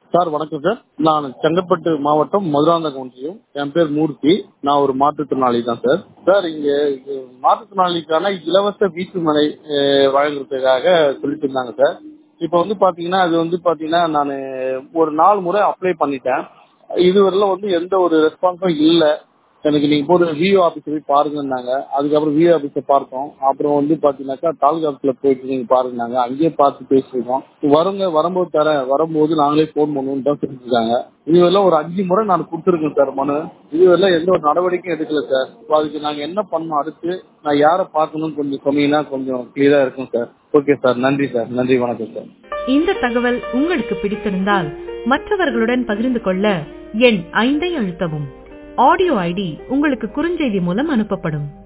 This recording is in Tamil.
சார் வணக்கம் சார் நான் செங்கல்பட்டு மாவட்டம் மதுராந்தகம் ஒன்றியம் என் பேர் மூர்த்தி நான் ஒரு மாற்றுத்திறனாளி தான் சார் சார் இங்க இது மாற்றுத்திறனாளிக்கான இலவச வீட்டு மனை அஹ், வழங்குறதுக்காக சொல்லிட்டு இருந்தாங்க சார் இப்போ வந்து பாத்தீங்கன்னா அது வந்து பாத்தீங்கன்னா நான் ஒரு நாலு முறை அப்ளை பண்ணிட்டேன் இதுவரையிலும் வந்து எந்த ஒரு ரெஸ்பான்ஸும் இல்லை எனக்கு நீங்க போய் விஓ ஆபீஸ் போய் பாருங்கன்னாங்க அதுக்கப்புறம் விஓ ஆபீஸை பார்த்தோம் அப்புறம் வந்து பாத்தீங்கன்னாக்கா தாலுகா ஆஃபீஸ்ல போயிட்டு நீங்க பாருங்கன்னாங்க அங்கேயே பார்த்து பேசியிருக்கோம் வருங்க வரும்போது தரேன் வரும்போது நாங்களே ஃபோன் பண்ணுவோம் தான் சொல்லியிருக்காங்க இதுவெல்லாம் ஒரு அஞ்சு முறை நான் கொடுத்துருக்கேன் சார் மனு இதுவெல்லாம் எந்த ஒரு நடவடிக்கையும் எடுக்கல சார் இப்போ அதுக்கு நாங்க என்ன பண்ணணும் அடுத்து நான் யாரை பார்க்கணும்னு கொஞ்சம் சொன்னீங்கன்னா கொஞ்சம் கிளியரா இருக்கும் சார் ஓகே சார் நன்றி சார் நன்றி வணக்கம் சார் இந்த தகவல் உங்களுக்கு பிடித்திருந்தால் மற்றவர்களுடன் பகிர்ந்து கொள்ள எண் ஐந்தை அழுத்தவும் ஆடியோ ஐடி உங்களுக்கு குறுஞ்செய்தி மூலம் அனுப்பப்படும்